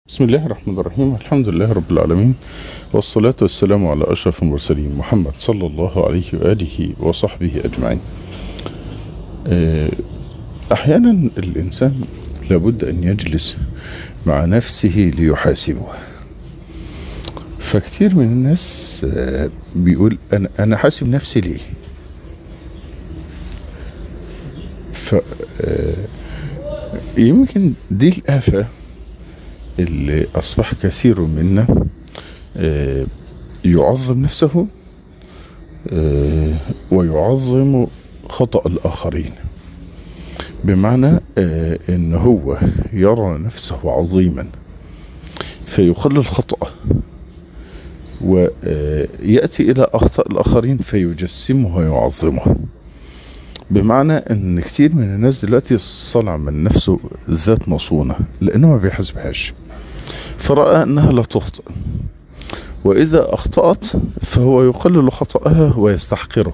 بسم الله الرحمن الرحيم الحمد لله رب العالمين والصلاة والسلام على أشرف المرسلين محمد صلى الله عليه وآله وصحبه أجمعين أحيانا الإنسان لابد أن يجلس مع نفسه ليحاسبه فكتير من الناس بيقول أنا, أنا حاسب نفسي ليه ف يمكن دي الآفة اللي أصبح كثير منا يعظم نفسه ويعظم خطأ الآخرين بمعنى ان هو يرى نفسه عظيما فيقلل خطأه ويأتي إلى أخطاء الآخرين فيجسمه ويعظمه بمعنى ان كتير من الناس دلوقتي صنع من نفسه ذات مصونة لانه ما بيحسبهاش فرأى انها لا تخطئ واذا اخطأت فهو يقلل خطأها ويستحقره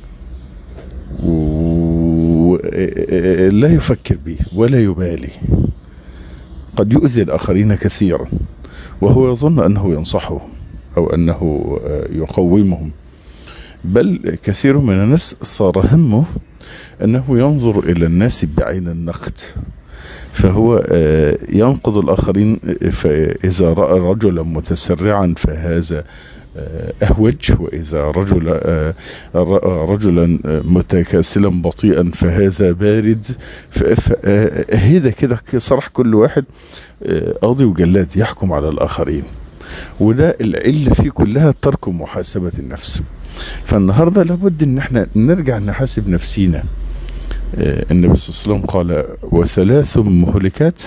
ولا يفكر به ولا يبالي قد يؤذي الاخرين كثيرا وهو يظن انه ينصحهم او انه يقومهم بل كثير من الناس صار همه انه ينظر الى الناس بعين النقد فهو ينقض الاخرين فاذا رأى رجلا متسرعا فهذا اهوج واذا رجل رأى رجلا متكاسلا بطيئا فهذا بارد هذا كده صرح كل واحد قاضي وجلاد يحكم على الاخرين وده العلة فيه كلها ترك محاسبة النفس فالنهاردة لابد ان احنا نرجع نحاسب نفسينا النبي صلى الله عليه وسلم قال وثلاث مهلكات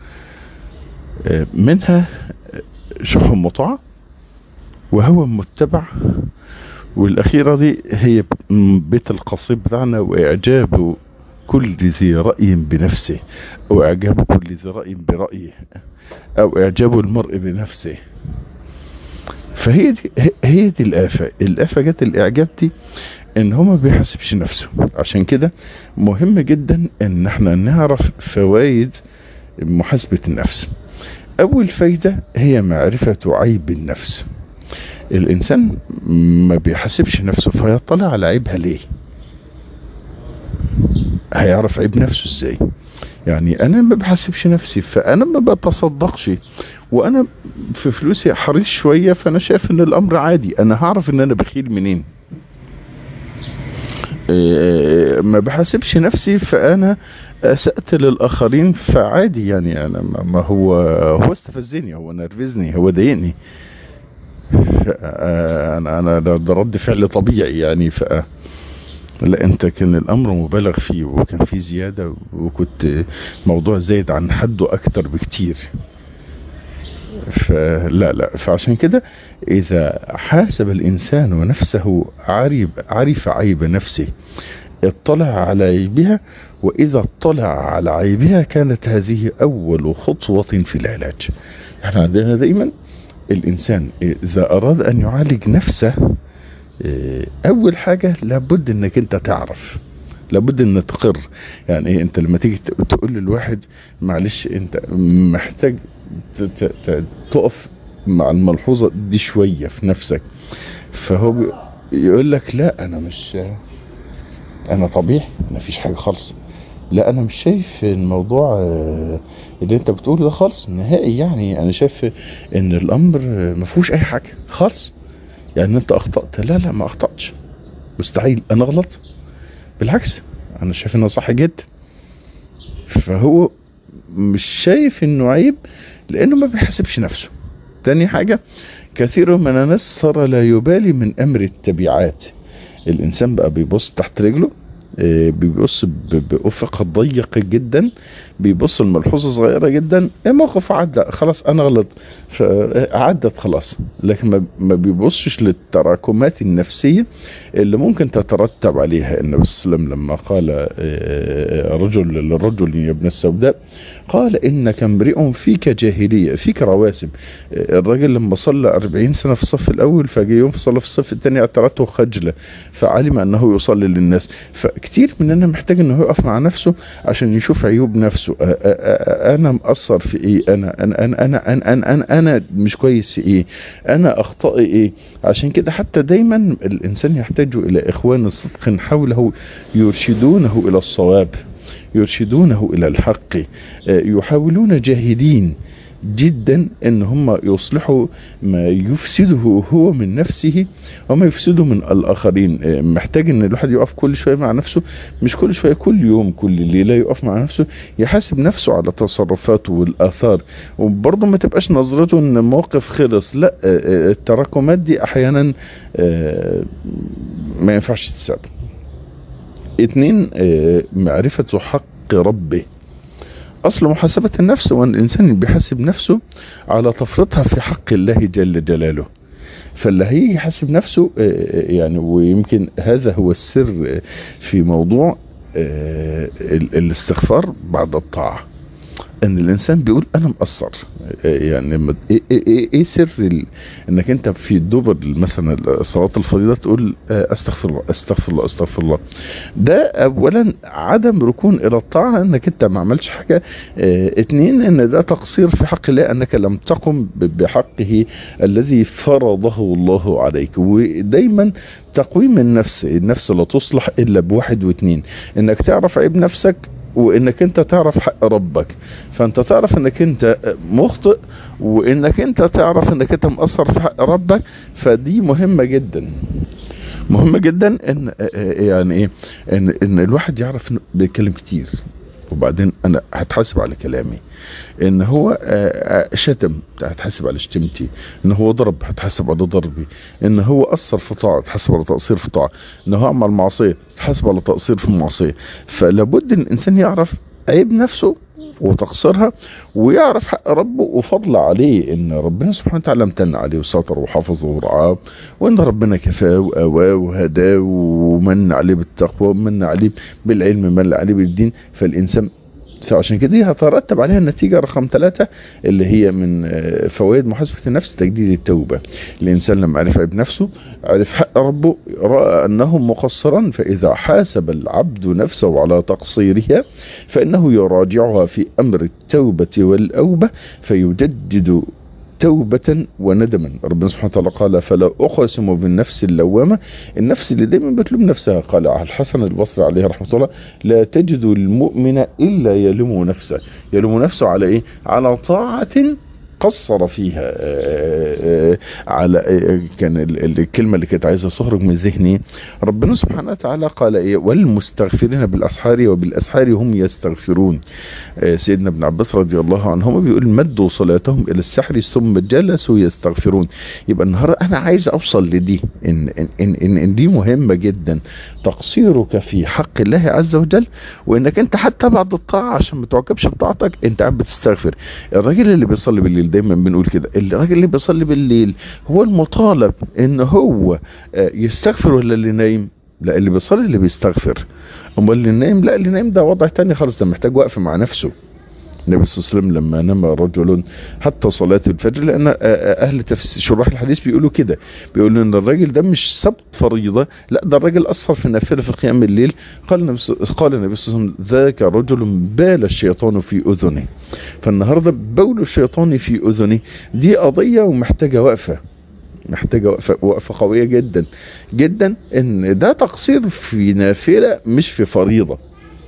منها شح مطاع وهوى متبع والاخيرة دي هي بيت القصيد بتاعنا واعجاب كل ذي رأي بنفسه او اعجاب كل ذي رأي برأيه او اعجاب المرء بنفسه فهي دي هي دي الآفة الآفة جت الإعجاب دي ان هو ما بيحسبش نفسه عشان كده مهم جدا ان احنا نعرف فوائد محاسبة النفس اول فايدة هي معرفة عيب النفس الانسان ما بيحاسبش نفسه فيطلع على عيبها ليه هيعرف عيب نفسه ازاي يعني انا ما بحاسبش نفسي فانا ما بتصدقش وانا في فلوسي حريص شوية فانا شايف ان الامر عادي انا هعرف ان انا بخيل منين ما بحاسبش نفسي فانا اسأت للاخرين فعادي يعني انا ما هو هو استفزني هو نرفزني هو ضايقني انا انا ده رد فعل طبيعي يعني ف لا انت كان الامر مبالغ فيه وكان فيه زيادة وكنت موضوع زايد عن حده اكتر بكتير فلا لا فعشان كده اذا حاسب الانسان نفسه عرب عرف عيب نفسه اطلع على عيبها واذا اطلع على عيبها كانت هذه اول خطوة في العلاج احنا عندنا دائما الانسان اذا اراد ان يعالج نفسه اول حاجة لابد انك انت تعرف لابد ان تقر يعني ايه انت لما تيجي تقول للواحد معلش انت محتاج تقف مع الملحوظة دي شوية في نفسك فهو يقول لك لا انا مش انا طبيعي ما فيش حاجة خالص لا انا مش شايف الموضوع اللي انت بتقوله ده خالص نهائي يعني انا شايف ان الامر ما فيهوش اي حاجة خالص يعني انت اخطأت لا لا ما اخطأتش مستحيل انا غلط بالعكس انا شايف انه صح جدا فهو مش شايف انه عيب لانه ما بيحسبش نفسه تاني حاجة كثير من الناس صار لا يبالي من امر التبعات الانسان بقى بيبص تحت رجله بيبص بأفق ضيق جدا بيبص الملحوظة صغيرة جدا الموقف عدى خلاص انا غلط عدت خلاص لكن ما بيبصش للتراكمات النفسية اللي ممكن تترتب عليها النبي صلى الله عليه وسلم لما قال رجل للرجل يا ابن السوداء قال انك امرئ فيك جاهلية فيك رواسب الراجل لما صلى 40 سنة في الصف الاول فجي يوم صلى في الصف الثاني اعترته خجلة فعلم انه يصلي للناس كتير مننا محتاج انه يقف مع نفسه عشان يشوف عيوب نفسه أ- أ- أ- انا مقصر في ايه انا انا انا انا انا, أنا, أنا, أنا مش كويس في ايه انا اخطائي ايه عشان كده حتى دايما الانسان يحتاج الى اخوان صدق حوله يرشدونه الى الصواب يرشدونه الى الحق آه، يحاولون جاهدين جدا ان هم يصلحوا ما يفسده هو من نفسه وما يفسده من الاخرين آه، محتاج ان الواحد يقف كل شويه مع نفسه مش كل شويه كل يوم كل ليله يقف مع نفسه يحاسب نفسه على تصرفاته والاثار وبرضه ما تبقاش نظرته ان الموقف خلص لا آه، آه، التراكمات دي احيانا آه، ما ينفعش تتساب اتنين آه، معرفة حق ربه اصل محاسبة النفس وان الانسان بيحاسب نفسه على تفريطها في حق الله جل جلاله فاللي هيجي يحاسب نفسه آه، آه، يعني ويمكن هذا هو السر آه، في موضوع آه، ال- الاستغفار بعد الطاعة ان الانسان بيقول انا مقصر آه، يعني لما- ايه ايه ايه إيه سر ال... انك انت في دبر مثلا صلاه الفريضه تقول آه، استغفر الله استغفر الله استغفر الله ده اولا عدم ركون الى الطاعه انك انت ما عملتش حاجه اه اتنين ان ده تقصير في حق الله انك لم تقم ب- بحقه الذي فرضه الله عليك ودايما تقويم النفس النفس لا تصلح الا بواحد واثنين انك تعرف عيب نفسك وانك انت تعرف حق ربك فانت تعرف انك انت مخطئ وانك انت تعرف انك انت مقصر في حق ربك فدي مهمة جدا مهمة جدا ان يعني ايه ان ان الواحد يعرف انه بيتكلم كتير وبعدين انا هتحاسب على كلامي ان هو آه، آه، شتم هتحاسب على شتمتي ان هو ضرب هتحاسب على ضربي ان هو اثر في طاعه هتحاسب على تقصير في طاعه ان هو عمل معصيه هتحاسب على تقصير في معصيه فلابد ان الانسان يعرف عيب نفسه وتقصيرها ويعرف حق ربه وفضل عليه ان ربنا سبحانه وتعالى امتن عليه وستر وحفظه ورعاه وان ربنا كفاه وقواه وهداه ومن عليه بالتقوى ومن عليه بالعلم من عليه بالدين فالانسان فعشان كده دي هترتب عليها النتيجة رقم ثلاثة اللي هي من آه، فوائد محاسبة النفس تجديد التوبة الإنسان لما عرف عيب نفسه عرف حق ربه رأى أنه مقصرا فإذا حاسب العبد نفسه على تقصيرها فإنه يراجعها في أمر التوبة والأوبة فيجدد توبة وندما ربنا سبحانه وتعالى قال فلا أقسم بالنفس اللوامة النفس اللي دايما بتلوم نفسها قال على الحسن البصري عليه رحمة الله لا تجد المؤمن إلا يلوم نفسه يلوم نفسه على إيه على طاعة قصر فيها آه، آه، على آه، كان ال- ال- الكلمة اللي كانت عايزة تخرج من ذهني ربنا سبحانه وتعالى قال ايه والمستغفرين بالاسحار وبالاسحار هم يستغفرون آه، سيدنا ابن عباس رضي الله عنهما بيقول مدوا صلاتهم الى السحر ثم جلسوا يستغفرون يبقى النهارده انا عايز اوصل لدي ان ان ان, إن, إن دي مهمه جدا تقصيرك في حق الله عز وجل وانك انت حتى بعد الطاعه عشان ما تعجبش بطاعتك انت قاعد بتستغفر الراجل اللي بيصلي بالليل دايما بنقول كده الراجل اللي بيصلي بالليل هو المطالب ان هو آه، يستغفر ولا اللي نايم لا اللي بيصلي اللي بيستغفر امال اللي نايم لا اللي نايم ده وضع تاني خالص ده محتاج وقف مع نفسه النبي صلى الله عليه وسلم لما نام رجل حتى صلاة الفجر لأن آه، آه، أهل تفسير شراح الحديث بيقولوا كده بيقولوا إن الراجل ده مش سبت فريضة لا ده الراجل أسهر في النافلة في قيام الليل قال النبي صلى- قال النبي صلى الله عليه وسلم ذاك رجل بال الشيطان في أذنه فالنهاردة بول الشيطان في أذنه دي قضية ومحتاجة وقفة محتاجة وقفة, وقفة قوية جدا جدا ان ده تقصير في نافلة مش في فريضة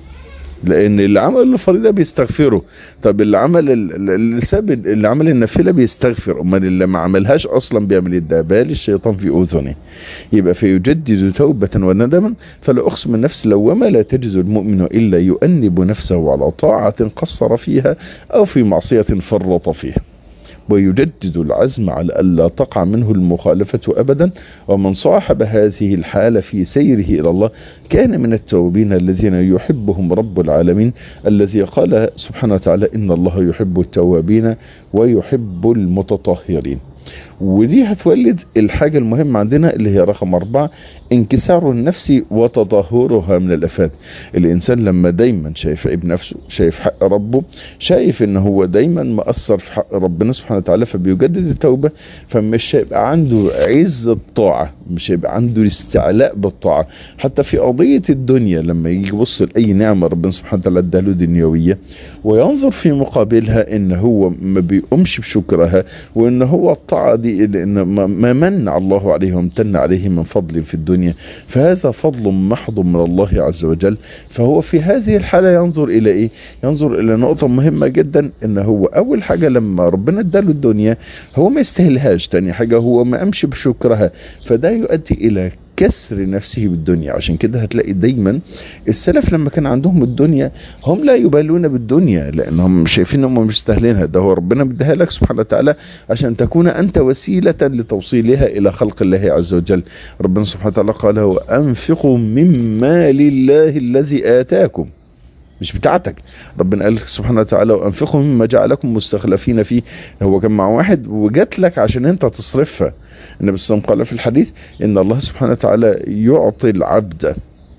لان اللي عمل الفريضة بيستغفره طب اللي عمل ال- ال- اللي ساب اللي عمل النافلة بيستغفر امال اللي ما عملهاش اصلا بيعمل إيه؟ ده بال الشيطان في اذنه يبقى فيجدد توبة وندما فلا اقسم النفس لوما لا تجد المؤمن الا يؤنب نفسه على طاعة قصر فيها او في معصية فرط فيها ويجدد العزم على ألا تقع منه المخالفة أبدا ومن صاحب هذه الحالة في سيره إلى الله كان من التوابين الذين يحبهم رب العالمين الذي قال سبحانه وتعالى إن الله يحب التوابين ويحب المتطهرين ودي هتولد الحاجة المهمة عندنا اللي هي رقم أربعة انكسار النفس وتطهرها من الافات الانسان لما دايما شايف عيب نفسه شايف حق ربه شايف ان هو دايما مقصر في حق ربنا سبحانه وتعالى فبيجدد التوبة فمش هيبقى عنده عز الطاعة مش هيبقى عنده الاستعلاء بالطاعة حتى في قضية الدنيا لما يجي يبص لأي نعمة ربنا سبحانه وتعالى اداها له دنيوية وينظر في مقابلها ان هو ما بيقومش بشكرها وان هو الطاعة دي لان ما منع الله عليه وامتن عليه من فضل في الدنيا فهذا فضل محض من الله عز وجل فهو في هذه الحالة ينظر الى ايه ينظر الى نقطة مهمة جدا ان هو اول حاجة لما ربنا اداله الدنيا هو ما يستاهلهاش تاني حاجة هو ما قامش بشكرها فده يؤدي الى كسر نفسه بالدنيا عشان كده هتلاقي دايما السلف لما كان عندهم الدنيا هم لا يبالون بالدنيا لانهم شايفين انهم مش مستاهلينها ده هو ربنا بديها لك سبحانه وتعالى عشان تكون انت وسيلة لتوصيلها الى خلق الله عز وجل ربنا سبحانه وتعالى قال وانفقوا من مال الله الذي اتاكم مش بتاعتك ربنا قال سبحانه وتعالى وانفقوا مما جعلكم مستخلفين فيه هو كان مع واحد وجات لك عشان انت تصرفها النبي صلى الله عليه وسلم قال في الحديث ان الله سبحانه وتعالى يعطي العبد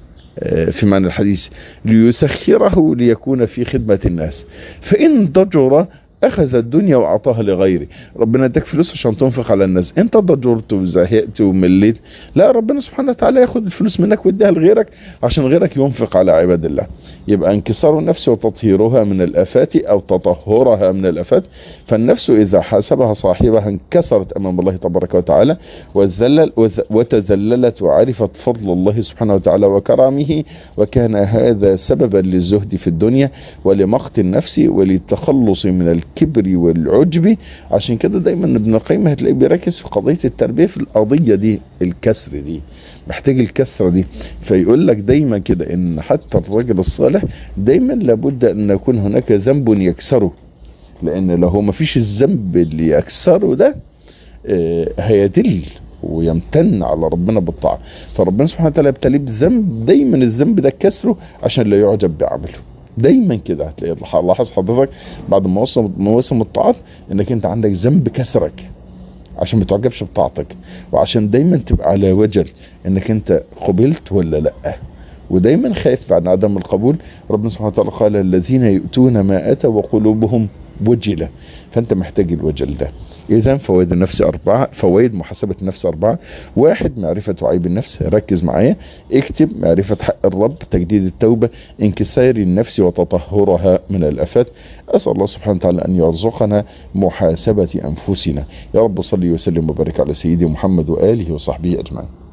في معنى الحديث ليسخره ليكون في خدمة الناس فإن ضجر اخذ الدنيا واعطاها لغيره ربنا اداك فلوس عشان تنفق على الناس انت ضجرت وزهقت ومليت لا ربنا سبحانه وتعالى ياخد الفلوس منك ويديها لغيرك عشان غيرك ينفق على عباد الله يبقى انكسار النفس وتطهيرها من الافات او تطهرها من الافات فالنفس اذا حاسبها صاحبها انكسرت امام الله تبارك وتعالى وذلل وتذللت وعرفت فضل الله سبحانه وتعالى وكرمه وكان هذا سببا للزهد في الدنيا ولمقت النفس وللتخلص من الكبر والعجب عشان كده دايما ابن القيم هتلاقيه بيركز في قضية التربية في القضية دي الكسر دي محتاج الكسرة دي فيقول لك دايما كده ان حتى الرجل الصالح دايما لابد ان يكون هناك ذنب يكسره لان لو هو مفيش الذنب اللي يكسره ده اه هيدل ويمتن على ربنا بالطاعة فربنا سبحانه وتعالى يبتليه بذنب دايما الذنب ده كسره عشان لا يعجب بعمله دايما كده هتلاقي لاحظ حضرتك بعد ما وصل مواسم الطاعات انك انت عندك ذنب كسرك عشان ما تعجبش بطاعتك وعشان دايما تبقى على وجل انك انت قبلت ولا لا ودايما خايف بعد عدم القبول ربنا سبحانه وتعالى قال الذين يؤتون ما اتى وقلوبهم وجلة فانت محتاج الوجل ده اذا فوائد النفس اربعة فوائد محاسبة النفس اربعة واحد معرفة وعيب النفس ركز معايا اكتب معرفة حق الرب تجديد التوبة انكسار النفس وتطهرها من الافات اسأل الله سبحانه وتعالى ان يرزقنا محاسبة انفسنا يا رب صلي وسلم وبارك على سيدي محمد وآله وصحبه اجمعين